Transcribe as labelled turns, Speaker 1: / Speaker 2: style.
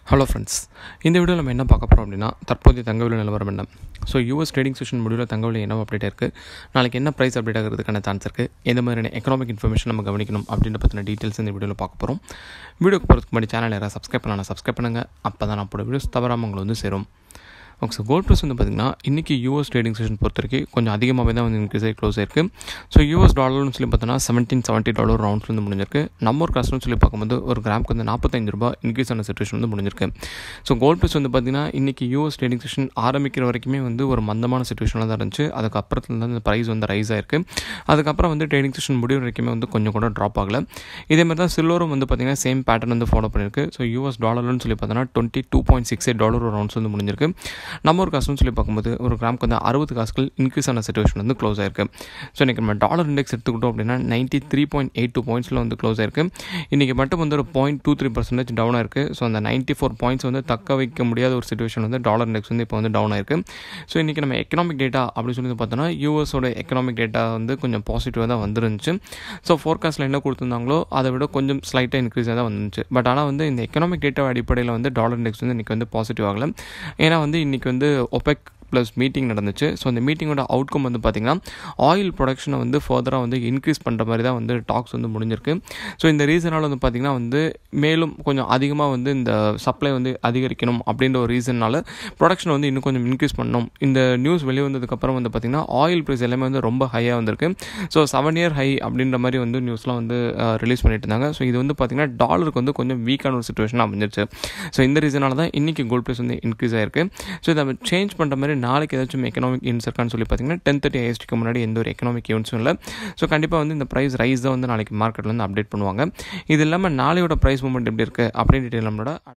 Speaker 1: hello friends இந்த வீடியோவில் நம்ம என்ன பார்க்க போகிறோம் அப்படின்னா தற்போதைய தங்க விலை நிலவரம் என்ன ஸோ யூஎஸ் ட்ரேடிங் செஷன் முடிவில் தங்க விலை என்ன அப்டேட் இருக்குது நாளைக்கு என்ன ப்ரைஸ் அப்டேட் ஆகிறதுக்கான சான்ஸ் இருக்குது எந்த மாதிரியான எக்கனாமிக் இன்ஃபர்மேஷன் நம்ம கவனிக்கணும் அப்படின்ற பற்றின டீட்டெயில்ஸ் இந்த வீடியோவில் பார்க்க போகிறோம் வீடியோக்கு போகிறதுக்கு முன்னாடி சேனல் யாராவது சப்ஸ்கிரைப் பண்ணலாம் சப்ஸ்கிரைப் பண்ணுங்கள் அப்போ தான் நான் போட வீடியோஸ் தவறாமல் உங்களை வந்து சேரும் ஓகே ஸோ கோல்ட் ப்ரைஸ் வந்து பார்த்திங்கன்னா இன்றைக்கி யூஎஸ் ட்ரேடிங் செஷன் பொறுத்த வரைக்கும் கொஞ்சம் அதிகமாகவே தான் வந்து இன்க்ரீஸ் ஆகி க்ளோஸ் ஆயிருக்கு ஸோ யூஎஸ் டாலர்னு சொல்லி பார்த்தோன்னா செவன்டீன் செவன்ட்டி டாலர் ரவுண்ட்ஸ் வந்து முடிஞ்சிருக்கு நம்ம ஒரு காஸ்ட்னு சொல்லி பார்க்கும்போது ஒரு கிராமுக்கு வந்து நாற்பத்தஞ்சு ரூபாய் இன்க்ரீஸ் ஆன சுச்சுவேஷன் வந்து முடிஞ்சிருக்கு ஸோ கோல்ட் ப்ரைஸ் வந்து பார்த்திங்கன்னா இன்றைக்கி யூஎஸ் ட்ரேடிங் செஷன் ஆரம்பிக்கிற வரைக்குமே வந்து ஒரு மந்தமான சுச்சுவேஷனில் தான் இருந்துச்சு அதுக்கப்புறத்துல தான் இந்த ப்ரைஸ் வந்து ரைஸ் ஆயிருக்கு அதுக்கப்புறம் வந்து ட்ரேடிங் செஷன் முடிவு வரைக்குமே வந்து கொஞ்சம் கூட ட்ராப் ஆகலை இதே மாதிரி தான் சில்வரும் வந்து பார்த்திங்கன்னா சேம் பேட்டர்ன் வந்து ஃபாலோ பண்ணியிருக்கு ஸோ யூஎஸ் டாலர்னு சொல்லி பார்த்தோன்னா twenty two point six eight dollar rounds வந்து முடிஞ்சிருக்கு நம்ம ஒரு காசுன்னு சொல்லி பார்க்கும்போது ஒரு கிராமுக்கு வந்து அறுபது காசுகள் இன்க்ரீஸ் ஆன சுச்சுவேஷன் வந்து க்ளோஸ் ஆயிருக்கு ஸோ இன்றைக்கி நம்ம டாலர் இண்டெக்ஸ் எடுத்துக்கிட்டோம் அப்படின்னா ninety three point eight two பாயிண்ட்ஸில் வந்து க்ளோஸ் ஆயிருக்கு இன்றைக்கி மட்டும் வந்து ஒரு point two three percentage down ஆயிருக்கு ஸோ அந்த நைன்ட்டி ஃபோர் பாயிண்ட்ஸ் வந்து தக்க வைக்க முடியாத ஒரு சுச்சுவேஷன் வந்து டாலர் இண்டெக்ஸ் வந்து இப்போ வந்து டவுன் ஆயிருக்கு ஸோ இன்றைக்கி நம்ம எக்கனாமிக் டேட்டா அப்படின்னு சொல்லி பார்த்தோன்னா யூஎஸோட எக்கனாமிக் டேட்டா வந்து கொஞ்சம் பாசிட்டிவாக தான் வந்துருந்துச்சு ஸோ ஃபோர்காஸ்ட்டில் என்ன கொடுத்துருந்தாங்களோ அதை விட கொஞ்சம் ஸ்லைட்டாக இன்க்ரீஸாக தான் வந்துச்சு பட் ஆனால் வந்து இந்த எக்கனாமிக் டேட்டா அடிப்படையில் வந்து டாலர் இண்டெக்ஸ் வந்து இன்றைக்கி வந்து பாசிட்டிவ் ஆகலை ஏன்னா வந்து இன்றைக்கி வந்து ஒபெக் ப்ளஸ் மீட்டிங் நடந்துச்சு ஸோ அந்த மீட்டிங்கோட அவுட்கம் வந்து பார்த்திங்கன்னா ஆயில் ப்ரொடக்ஷனை வந்து ஃபர்தராக வந்து இன்க்ரீஸ் பண்ணுற மாதிரி தான் வந்து டாக்ஸ் வந்து முடிஞ்சிருக்கு ஸோ இந்த ரீசனால் வந்து பார்த்திங்கன்னா வந்து மேலும் கொஞ்சம் அதிகமாக வந்து இந்த சப்ளை வந்து அதிகரிக்கணும் அப்படின்ற ஒரு ரீசனால் ப்ரொடக்ஷனை வந்து இன்னும் கொஞ்சம் இன்க்ரீஸ் பண்ணணும் இந்த நியூஸ் வெளியே வந்ததுக்கப்புறம் வந்து பார்த்திங்கன்னா ஆயில் ப்ரைஸ் எல்லாமே வந்து ரொம்ப ஹையாக வந்திருக்கு ஸோ செவன் இயர் ஹை அப்படின்ற மாதிரி வந்து நியூஸ்லாம் வந்து ரிலீஸ் பண்ணிட்டு இருந்தாங்க ஸோ இது வந்து பார்த்திங்கன்னா டாலருக்கு வந்து கொஞ்சம் வீக்கான ஒரு சுச்சுவேஷன் அமைஞ்சிருச்சு ஸோ இந்த ரீசனால தான் இன்றைக்கி கோல்ட் ப்ரைஸ் வந்து இன்க்ரீஸ் ஆயிருக்கு ஸோ இதை சேஞ்ச் பண்ணுற மாதிரி நாளைக்கு ஏதாச்சும் எக்கனாமிக் ஈவெண்ட்ஸ் இருக்கான்னு சொல்லி பார்த்தீங்கன்னா டென் தேர்ட்டி ஐஎஸ்டிக்கு முன்னாடி எந்த ஒரு எக்கனாமிக் ஈவெண்ட்ஸும் இல்லை ஸோ கண்டிப்பாக வந்து இந்த ப்ரைஸ் ரைஸ் தான் வந்து நாளைக்கு மார்க்கெட்டில் வந்து அப்டேட் பண்ணுவாங்க இது இல்லாமல் நாளையோட ப்ரைஸ் மூமெண்ட் எப்படி இருக்குது அப்படின்னு டீட்டெயில் நம்மளோட